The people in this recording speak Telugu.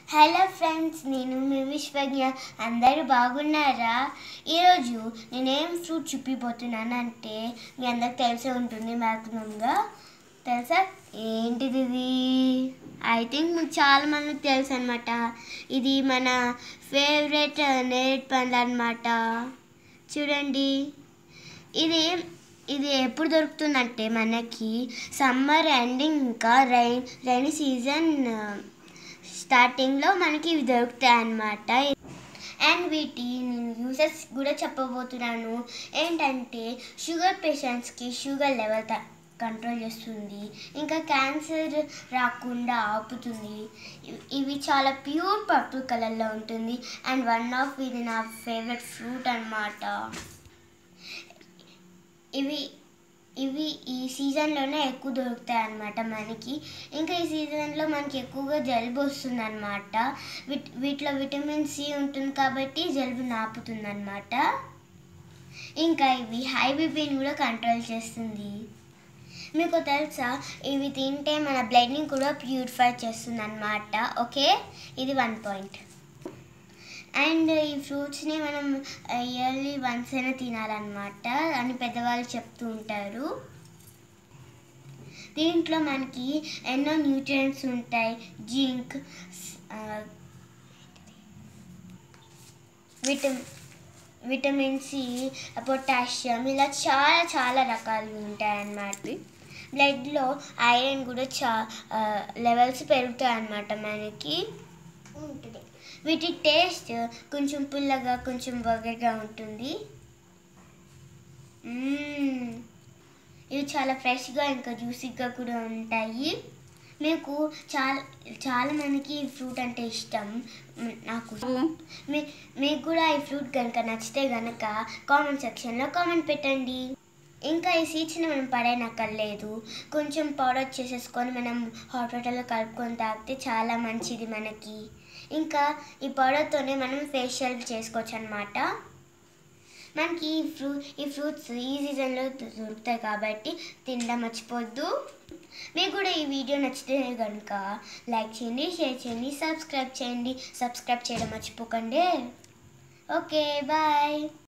హలో ఫ్రెండ్స్ నేను మీ విశ్వజ్ఞ అందరూ బాగున్నారా ఈరోజు నేనేం ఫ్రూట్ చూపిపోతున్నాను అంటే మీ అందరికి తెలిసే ఉంటుంది మ్యాక్సిమంగా తెలుసా ఏంటిది ఇది ఐ థింక్ మీకు చాలా మందికి తెలుసు అనమాట ఇది మన ఫేవరెట్ నేరేడు పండ్లు అనమాట చూడండి ఇది ఇది ఎప్పుడు దొరుకుతుందంటే మనకి సమ్మర్ ఎండింగ్ ఇంకా రైన్ రైనీ సీజన్ స్టార్టింగ్లో మనకి ఇవి దొరుకుతాయి అన్నమాట అండ్ వీటి నేను యూసెస్ కూడా చెప్పబోతున్నాను ఏంటంటే షుగర్ పేషెంట్స్కి షుగర్ లెవెల్ కంట్రోల్ చేస్తుంది ఇంకా క్యాన్సర్ రాకుండా ఆపుతుంది ఇవి- ఇవి చాలా ప్యూర్ పర్పుల్ కలర్లో ఉంటుంది అండ్ వన్ ఆఫ్ ఇది నా ఫేవరెట్ ఫ్రూట్ అన్నమాట ఇవి ఇవి ఈ సీజన్లోనే ఎక్కువ దొరుకుతాయి అన్నమాట మనకి ఇంకా ఈ సీజన్లో మనకి ఎక్కువగా జలుబు వస్తుంది అనమాట వీట్ వీటిలో విటమిన్ సి ఉంటుంది కాబట్టి జలుబు నాపుతుంది అనమాట ఇంకా ఇవి హై బీపీని కూడా కంట్రోల్ చేస్తుంది మీకు తెలుసా ఇవి తింటే మన బ్లడ్ని కూడా ప్యూరిఫై చేస్తుంది అనమాట ఓకే ఇది వన్ పాయింట్ అండ్ ఈ ఫ్రూట్స్ని మనం ఇయర్లీ వన్స్ అయినా తినాలన్నమాట అని పెద్దవాళ్ళు చెప్తూ ఉంటారు దీంట్లో మనకి ఎన్నో న్యూట్రియంట్స్ ఉంటాయి zinc vitamin vitamin C potassium ఇలా చాలా చాలా రకాలు ఉంటాయి అన్నమాట బ్లడ్లో ఐరన్ కూడా చా లెవెల్స్ పెరుగుతాయి అన్నమాట మనకి ఉంటుంది వీటి టేస్ట్ కొంచెం పుల్లగా కొంచెం వగరగా ఉంటుంది మ్మ్. ఇవి చాలా ఫ్రెష్గా ఇంకా జ్యూసీగా కూడా ఉంటాయి మీకు చాలా చాలా మందికి ఈ ఫ్రూట్ అంటే ఇష్టం మ్, నాకు మీ మీకు కూడా ఈ ఫ్రూట్ కనుక నచ్చితే కనుక కామెంట్ సెక్షన్లో కామెంట్ పెట్టండి ఇంకా ఈ సీడ్స్ని మనం పడేనక్కర్లేదు కొంచెం పౌడర్ చేసేసుకొని మనం హాట్ వాటర్లో కలుపుకొని తాగితే చాలా మంచిది మనకి ఇంకా ఈ పౌడర్తోనే మనం ఫేషియల్ చేసుకోవచ్చు అనమాట మనకి ఈ ఫ్రూ ఈ ఫ్రూట్స్ ఈ సీజన్లో దొ- దొరుకుతాయి కాబట్టి తినడం మర్చిపోద్దు మీకు కూడా ఈ వీడియో నచ్చితే కనుక లైక్ చేయండి షేర్ చేయండి సబ్స్క్రైబ్ చేయండి సబ్స్క్రైబ్ చేయడం మర్చిపోకండి ఓకే బాయ్